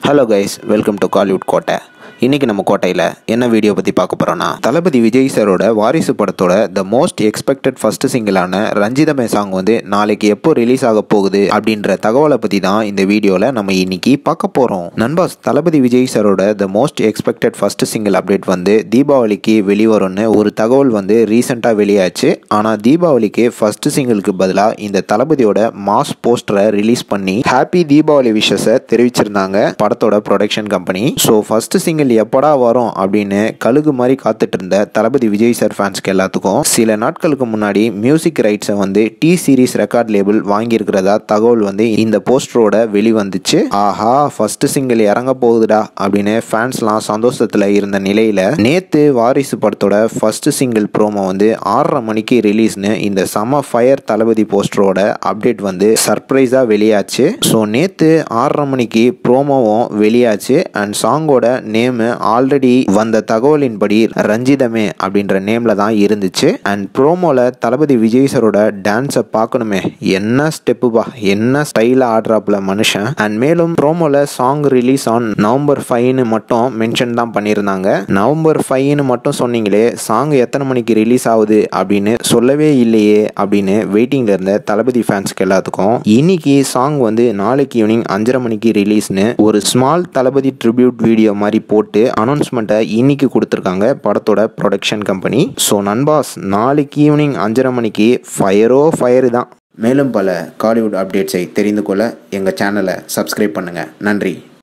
hello guys welcome to Kollywood கோட்டை இன்னைக்கு நம்ம கோட்டையில் என்ன வீடியோ பற்றி பார்க்க போகிறோன்னா தளபதி விஜய் சாரோட வாரிசு படத்தோட த மோஸ்ட் எக்ஸ்பெக்டட் ஃபர்ஸ்ட் சிங்கிளான ரஞ்சிதமே சாங் வந்து நாளைக்கு எப்போ ரிலீஸ் ஆக போகுது அப்படின்ற தகவலை பற்றி தான் இந்த வீடியோவில் நம்ம இன்னைக்கு பார்க்க போகிறோம் நண்பாஸ் தளபதி விஜய் சாரோட the most expected first single update வந்து தீபாவளிக்கு வெளிவரும்னு ஒரு தகவல் வந்து ரீசெண்டாக வெளியாச்சு ஆனால் தீபாவளிக்கு ஃபர்ஸ்ட் சிங்கிளுக்கு பதிலாக இந்த தளபதியோட மாஸ் போஸ்டரை ரிலீஸ் பண்ணி ஹாப்பி தீபாவளி விஷஸை தெரிவிச்சிருந்தாங்க படத்தோட production company so first single எப்படா வரும் அப்படின்னு கழுகு மாதிரி காத்துட்டு இருந்த தளபதி விஜய் சார் ஃபேன்ஸ்க்கு எல்லாத்துக்கும் சில நாட்களுக்கு முன்னாடி மியூசிக் ரைட்ஸை வந்து டி சீரிஸ் ரெக்கார்ட் லேபிள் வாங்கியிருக்கிறதா தகவல் வந்து இந்த போஸ்டரோட வெளிவந்துச்சு ஆஹா ஃபர்ஸ்ட் சிங்கிள் இறங்க போகுதுடா அப்படின்னு ஃபேன்ஸ்லாம் சந்தோஷத்தில் இருந்த நிலையில நேத்து வாரிசு படத்தோட ஃபர்ஸ்ட் சிங்கிள் ப்ரோமோ வந்து ஆறரை மணிக்கு ரிலீஸ்னு இந்த சம ஃபயர் தளபதி போஸ்டரோட அப்டேட் வந்து சர்ப்ரைஸாக வெளியாச்சு ஸோ நேத்து ஆறரை மணிக்கு ப்ரோமோவும் வெளியாச்சு அண்ட் சாங்கோட நேம் ஆல்ரெடி வந்த தகவலின்படி ரஞ்சிதமே அப்படின்ற நேம்ல தான் இருந்துச்சு அண்ட் ப்ரோமோல தளபதி விஜய் சரோட டான்ஸை பார்க்கணுமே என்ன ஸ்டெப்புப்பா என்ன ஸ்டைல ஆடுறாப்புல மனுஷன் அண்ட் மேலும் ப்ரோமோல சாங் ரிலீஸ் ஆன் நவம்பர் ஃபைவ்னு மட்டும் மென்ஷன் தான் பண்ணியிருந்தாங்க நவம்பர் ஃபைவ்னு மட்டும் சொன்னீங்களே சாங் எத்தனை மணிக்கு ரிலீஸ் ஆகுது அப்படின்னு சொல்லவே இல்லையே அப்படின்னு வெயிட்டிங்ல இருந்த தளபதி ஃபேன்ஸ்க்கு எல்லாத்துக்கும் இன்னைக்கு சாங் வந்து நாளைக்கு ஈவினிங் அஞ்சரை மணிக்கு ரிலீஸ்னு ஒரு ஸ்மால் தளபதி ட்ரிபியூட் வீடியோ மாதிரி போட்டு அனௌன்ஸ்மெண்ட்டை இன்னைக்கு கொடுத்துருக்காங்க படத்தோட ப்ரொடக்ஷன் கம்பெனி ஸோ நண்பாஸ் நாளைக்கு ஈவினிங் அஞ்சரை மணிக்கு ஃபயரோ ஃபயரு தான் மேலும் பல காலிவுட் அப்டேட்ஸை தெரிந்து கொள்ள எங்கள் சேனலை சப்ஸ்கிரைப் பண்ணுங்கள் நன்றி